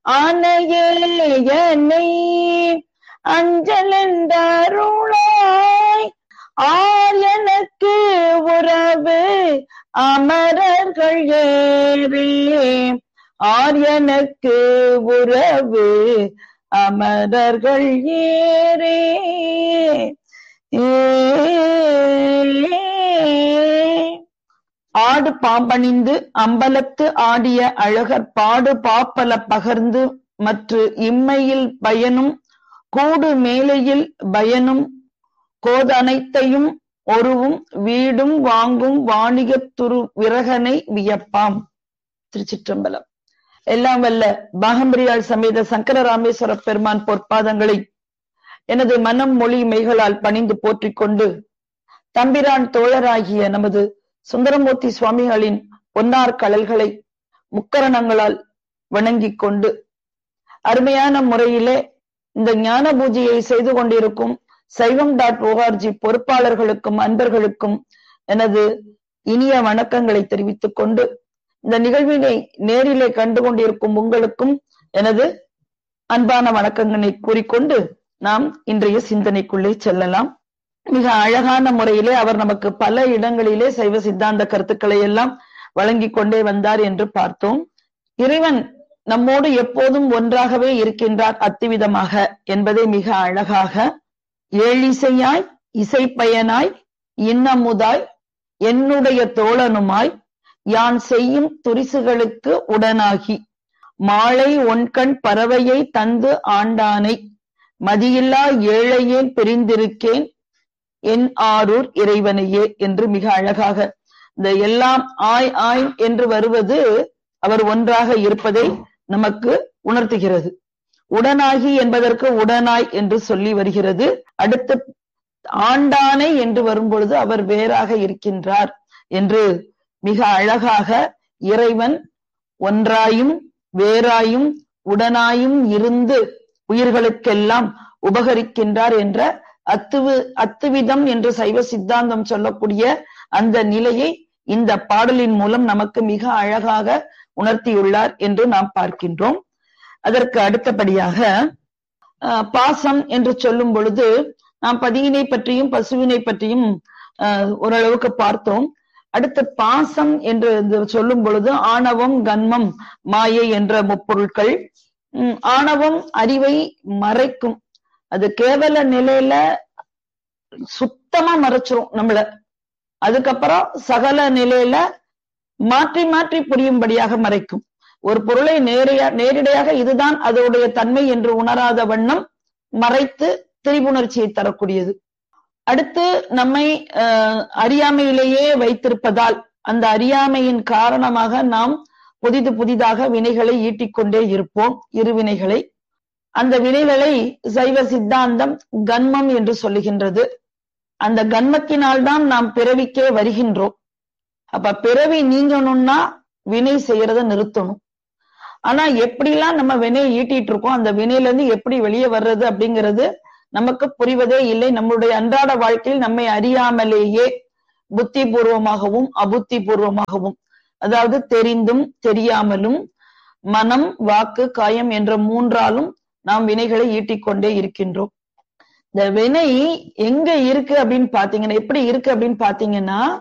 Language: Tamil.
ஆனையே என்னை அஞ்சலென்றாருளாய் ஆர் எனக்கு உறவு அமரர்கள் ஏறே ஆர் எனக்கு உறவு அமரர்கள் ஏறே ஆடு பாம்பணிந்து அம்பலத்து ஆடிய அழகர் பாடு பாப்பல பகர்ந்து மற்று இம்மையில் பயனும் கூடு மேலையில் பயனும் கோதனைத்தையும் ஒருவும் வீடும் வாங்கும் வாணிகத் துரு விரகனை வியப்பாம் திருச்சிற்றம்பலம் எல்லாம் வல்ல பாகம்பிரியாள் சமேத சங்கர ராமேஸ்வர பெருமான் பொற்பாதங்களை எனது மனம் மொழி மெய்களால் பணிந்து போற்றிக் கொண்டு தம்பிரான் தோழராகிய நமது சுந்தரமூர்த்தி சுவாமிகளின் பொன்னார் கழல்களை முக்கரணங்களால் வணங்கிக் கொண்டு அருமையான முறையிலே இந்த ஞான பூஜையை செய்து கொண்டிருக்கும் சைவம் டாட் ஓஆர்ஜி பொறுப்பாளர்களுக்கும் அன்பர்களுக்கும் எனது இனிய வணக்கங்களை தெரிவித்துக் கொண்டு இந்த நிகழ்வினை நேரிலே கண்டு கொண்டிருக்கும் உங்களுக்கும் எனது அன்பான வணக்கங்களை கூறிக்கொண்டு நாம் இன்றைய சிந்தனைக்குள்ளே செல்லலாம் மிக அழகான முறையிலே அவர் நமக்கு பல இடங்களிலே சைவ சித்தாந்த கருத்துக்களை எல்லாம் வழங்கி கொண்டே வந்தார் என்று பார்த்தோம் இறைவன் நம்மோடு எப்போதும் ஒன்றாகவே இருக்கின்றார் அத்துவிதமாக என்பதை மிக அழகாக ஏழிசையாய் இசைப்பயனாய் இன்னமுதாய் என்னுடைய தோழனுமாய் யான் செய்யும் துரிசுகளுக்கு உடனாகி மாலை ஒன்கண் பறவையை தந்து ஆண்டானை மதியில்லா ஏழையேன் பிரிந்திருக்கேன் என் ஆரூர் இறைவனையே என்று மிக அழகாக இந்த எல்லாம் ஆய் ஆய் என்று வருவது அவர் ஒன்றாக இருப்பதை நமக்கு உணர்த்துகிறது உடனாகி என்பதற்கு உடனாய் என்று சொல்லி வருகிறது அடுத்து ஆண்டானை என்று வரும்பொழுது அவர் வேறாக இருக்கின்றார் என்று மிக அழகாக இறைவன் ஒன்றாயும் வேறாயும் உடனாயும் இருந்து உயிர்களுக்கெல்லாம் உபகரிக்கின்றார் என்ற அத்துவு அத்துவிதம் என்று சைவ சித்தாந்தம் சொல்லக்கூடிய அந்த நிலையை இந்த பாடலின் மூலம் நமக்கு மிக அழகாக உணர்த்தியுள்ளார் என்று நாம் பார்க்கின்றோம் அதற்கு அடுத்தபடியாக பாசம் என்று சொல்லும் பொழுது நாம் பதியினை பற்றியும் பசுவினை பற்றியும் ஓரளவுக்கு பார்த்தோம் அடுத்து பாசம் என்று சொல்லும் பொழுது ஆணவம் கன்மம் மாயை என்ற முப்பொருட்கள் ஆணவம் அறிவை மறைக்கும் அது கேவல நிலையில சுத்தமா மறைச்சிரும் நம்மள அதுக்கப்புறம் சகல நிலையில மாற்றி மாற்றி புரியும்படியாக மறைக்கும் ஒரு பொருளை நேரையா நேரடியாக இதுதான் அதோடைய தன்மை என்று உணராத வண்ணம் மறைத்து திரிபுணர்ச்சியை தரக்கூடியது அடுத்து நம்மை அறியாமையிலேயே வைத்திருப்பதால் அந்த அறியாமையின் காரணமாக நாம் புதிது புதிதாக வினைகளை ஈட்டிக்கொண்டே இருப்போம் இருவினைகளை அந்த வினைகளை சைவ சித்தாந்தம் கன்மம் என்று சொல்லுகின்றது அந்த கன்மத்தினால்தான் நாம் பிறவிக்கே வருகின்றோம் அப்ப பிறவி நீங்கணும்னா வினை செய்யறத நிறுத்தணும் ஆனா எப்படிலாம் நம்ம வினையை ஈட்டிட்டு இருக்கோம் அந்த வினையில இருந்து எப்படி வெளியே வர்றது அப்படிங்கிறது நமக்கு புரிவதே இல்லை நம்மளுடைய அன்றாட வாழ்க்கையில் நம்மை அறியாமலேயே புத்தி பூர்வமாகவும் அபுத்தி பூர்வமாகவும் அதாவது தெரிந்தும் தெரியாமலும் மனம் வாக்கு காயம் என்ற மூன்றாலும் நாம் வினைகளை ஈட்டிக்கொண்டே இருக்கின்றோம் இந்த வினை எங்க இருக்கு அப்படின்னு பாத்தீங்கன்னா எப்படி இருக்கு அப்படின்னு பாத்தீங்கன்னா